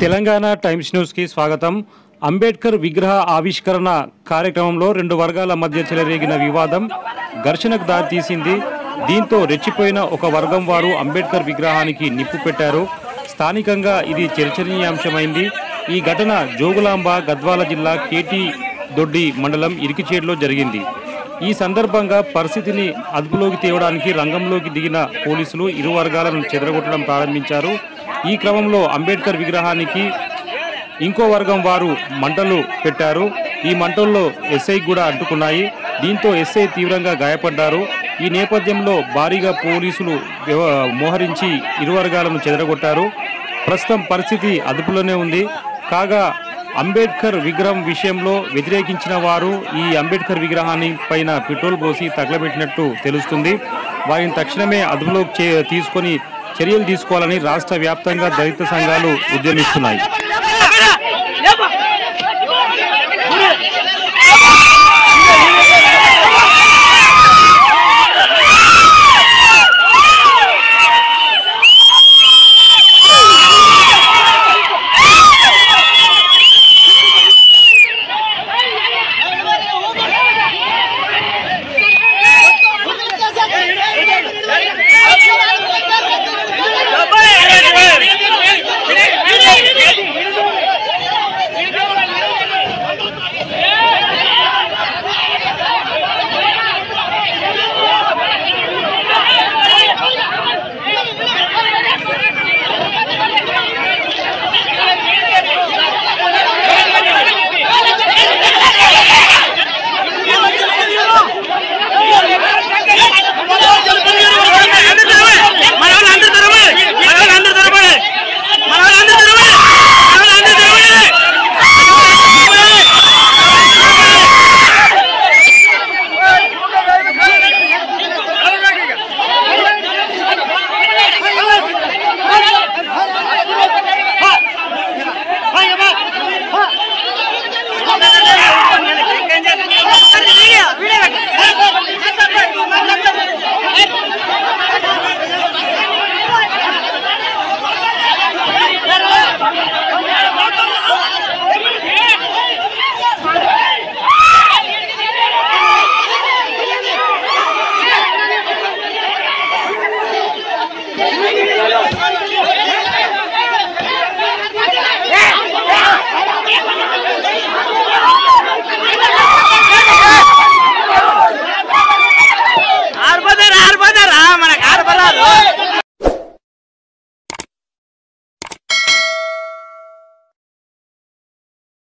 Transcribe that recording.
Telangana times న్యూస్కి స్వాగతం అంబేద్కర్ విగ్రహ ఆవిష్కరణ కార్యక్రమంలో రెండు వర్గాల మధ్య చెలరేగిన వివాదం ఘర్షణకు దారితీసింది దీంతో రెచ్చిపోయిన ఒక వర్గం వారు అంబేద్కర్ విగ్రహానికి నిప్పు పెట్టారు స్థానికంగా ఇది చర్చనీయాంశమైంది ఈ ఘటన జోగులాంబ గద్వాల జిల్లా కేటీ దొడ్డి మండలం ఇరికిచేడులో జరిగింది ఈ సందర్భంగా పరిస్థితిని అదుపులోకి తేవడానికి రంగంలోకి దిగిన పోలీసులు ఇరు వర్గాలను చెదరగొట్టడం ప్రారంభించారు ఈ క్రమంలో అంబేద్కర్ విగ్రహానికి ఇంకో వర్గం వారు మంటలు పెట్టారు ఈ మంటల్లో ఎస్ఐ కూడా అంటుకున్నాయి దీంతో ఎస్ఐ తీవ్రంగా గాయపడ్డారు ఈ నేపథ్యంలో భారీగా పోలీసులు వ్యవ- మోహరించి ఇరు వర్గాలను చెదరగొట్టారు ప్రస్తుతం పరిస్థితి అదుపులోనే ఉంది కాగా అంబేద్కర్ విగ్రహం విషయంలో వ్యతిరేకించిన వారు ఈ అంబేద్కర్ విగ్రహాన్ని పైన పెట్రోల్ పోసి తగలబెట్టినట్టు తెలుస్తుంది వారిని తక్షణమే అదుపులోకి చే- తీసుకొని చర్యలు తీసుకోవాలని రాష్ట్ర వ్యాప్తంగా దళిత సంఘాలు ఉద్యమిస్తున్నాయి ఆరిపోతారా ఆరిపోతారా మనకు ఆరిపోరాదు